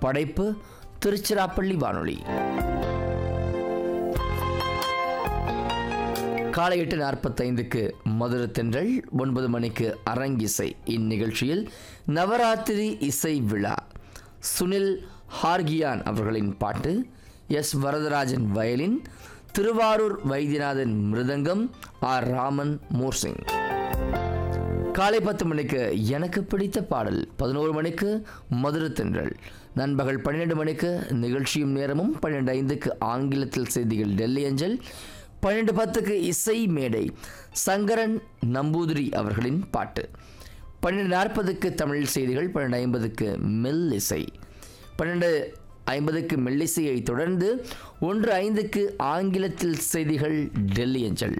படைப்பு திருச்சிராப்பள்ளி வானொலி காலை எட்டு நாற்பத்தைந்துக்கு மதுர தென்றல் ஒன்பது மணிக்கு அரங்கிசை இந்நிகழ்ச்சியில் நவராத்திரி இசை விழா சுனில் ஹார்கியான் அவர்களின் பாட்டு S Varadarajan violin Thiruvarur Vaidyanathan mridangam R Raman morsing காலை பத்து மணிக்கு எனக்கு பிடித்த பாடல் பதினோரு மணிக்கு மதுர தென்றல் நண்பகல் பன்னிரெண்டு மணிக்கு நிகழ்ச்சியும் நேரமும் பன்னிரெண்டு ஐந்துக்கு ஆங்கிலத்தில் செய்திகள் டெல்லி அஞ்சல் பன்னெண்டு பத்துக்கு இசை மேடை சங்கரன் நம்பூதிரி அவர்களின் பாட்டு பன்னெண்டு நாற்பதுக்கு தமிழ் செய்திகள் பன்னெண்டு ஐம்பதுக்கு மெல் இசை பன்னெண்டு ஐம்பதுக்கு மெல்லிசையை தொடர்ந்து ஒன்று ஐந்துக்கு ஆங்கிலத்தில் செய்திகள் டெல்லி அஞ்சல்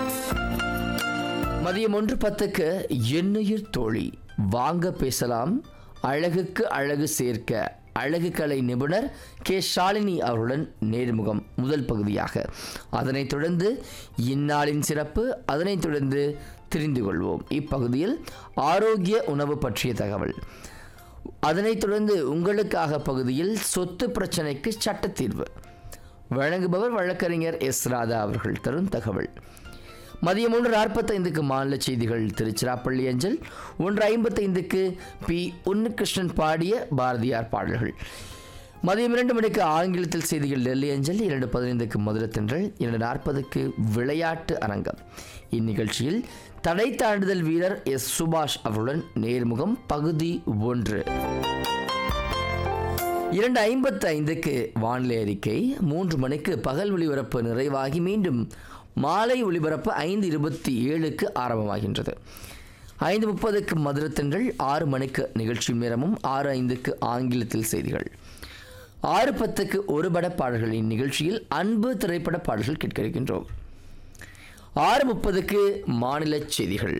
மதியம் ஒன்று பத்துக்கு எண்ணுயிர் தோழி வாங்க பேசலாம் அழகுக்கு அழகு சேர்க்க அழகு கலை நிபுணர் கே ஷாலினி அவர்களுடன் நேர்முகம் முதல் பகுதியாக அதனைத் தொடர்ந்து இந்நாளின் சிறப்பு அதனைத் தொடர்ந்து தெரிந்து கொள்வோம் இப்பகுதியில் ஆரோக்கிய உணவு பற்றிய தகவல் அதனைத் தொடர்ந்து உங்களுக்காக பகுதியில் சொத்து பிரச்சனைக்கு சட்ட தீர்வு வழங்குபவர் வழக்கறிஞர் எஸ் ராதா அவர்கள் தரும் தகவல் மதியம் ஒன்று நாற்பத்தைந்துக்கு மாநில செய்திகள் திருச்சிராப்பள்ளி அஞ்சல் ஒன்று ஐம்பத்தைந்துக்கு பி உன்னிகிருஷ்ணன் பாடிய பாரதியார் பாடல்கள் மதியம் இரண்டு மணிக்கு ஆங்கிலத்தில் செய்திகள் டெல்லி அஞ்சல் இரண்டு பதினைந்துக்கு மதுரை தென்றல் இரண்டு நாற்பதுக்கு விளையாட்டு அரங்கம் இந்நிகழ்ச்சியில் தடை தாண்டுதல் வீரர் எஸ் சுபாஷ் அவருடன் நேர்முகம் பகுதி ஒன்று இரண்டு ஐம்பத்து ஐந்துக்கு வானிலை அறிக்கை மூன்று மணிக்கு பகல் ஒளிபரப்பு நிறைவாகி மீண்டும் மாலை ஒளிபரப்பு ஐந்து இருபத்தி ஏழுக்கு ஆரம்பமாகின்றது ஐந்து முப்பதுக்கு மதுரத்தென்றல் ஆறு மணிக்கு நிகழ்ச்சி நேரமும் ஆறு ஐந்துக்கு ஆங்கிலத்தில் செய்திகள் ஆறு பத்துக்கு ஒரு பட பாடல்களின் நிகழ்ச்சியில் அன்பு திரைப்பட பாடல்கள் கேட்க இருக்கின்றோம் ஆறு முப்பதுக்கு மாநில செய்திகள்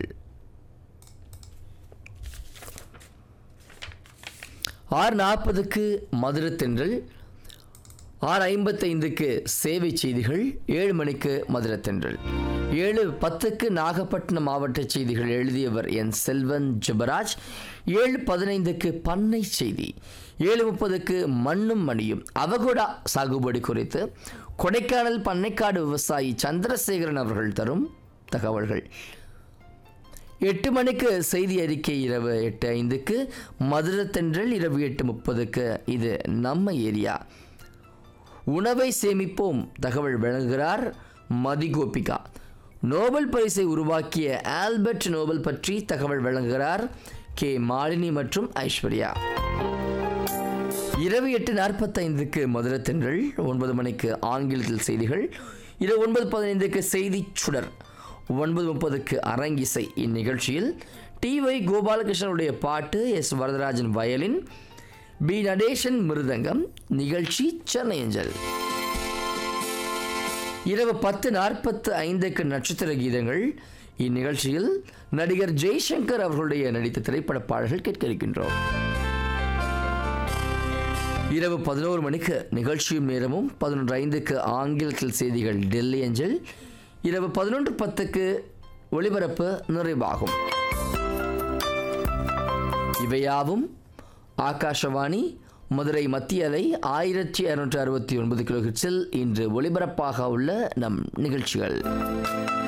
ஆறு நாற்பதுக்கு மதுரை தென்றல் ஆறு ஐம்பத்தைந்துக்கு சேவை செய்திகள் ஏழு மணிக்கு மதுரை தென்றல் ஏழு பத்துக்கு நாகப்பட்டினம் மாவட்ட செய்திகள் எழுதியவர் என் செல்வன் ஜபராஜ் ஏழு பதினைந்துக்கு பண்ணை செய்தி ஏழு முப்பதுக்கு மண்ணும் மணியும் அவகோடா சாகுபடி குறித்து கொடைக்கானல் பண்ணைக்காடு விவசாயி சந்திரசேகரன் அவர்கள் தரும் தகவல்கள் எட்டு மணிக்கு செய்தி அறிக்கை இரவு எட்டு ஐந்துக்கு மதுரை தென்றல் இரவு எட்டு முப்பதுக்கு இது நம்ம ஏரியா உணவை சேமிப்போம் தகவல் வழங்குகிறார் மதிகோபிகா நோபல் பரிசை உருவாக்கிய ஆல்பர்ட் நோபல் பற்றி தகவல் வழங்குகிறார் கே மாலினி மற்றும் ஐஸ்வர்யா இரவு எட்டு நாற்பத்தைந்துக்கு மதுரை தென்றல் ஒன்பது மணிக்கு ஆங்கிலத்தில் செய்திகள் இரவு ஒன்பது பதினைந்துக்கு செய்தி சுடர் ஒன்பது முப்பதுக்கு அரங்கிசை இந்நிகழ்ச்சியில் டி ஒய் கோபாலகிருஷ்ணனுடைய பாட்டு S Varadarajan violin P Natesan mridangam நிகழ்ச்சி சென்னை அஞ்சல் இரவு பத்து நாற்பத்து ஐந்துக்கு நட்சத்திர கீதங்கள் இந்நிகழ்ச்சியில் நடிகர் ஜெய்சங்கர் அவர்களுடைய நடித்த திரைப்பட பாடல்கள் கேட்க இருக்கின்றோம் இரவு பதினோரு மணிக்கு நிகழ்ச்சியும் நேரமும் பதினொன்று ஐந்துக்கு ஆங்கிலத்தில் செய்திகள் டெல்லி அஞ்சல் இரவு பதினொன்று பத்துக்கு ஒளிபரப்பு நிறைவாகும் இவையாவும் ஆகாஷவாணி மதுரை மத்திய அலை ஆயிரத்தி இரநூற்றி அறுபத்தி ஒன்பது கிலோஹெட்ஸில் இன்று ஒளிபரப்பாக உள்ள நம் நிகழ்ச்சிகள்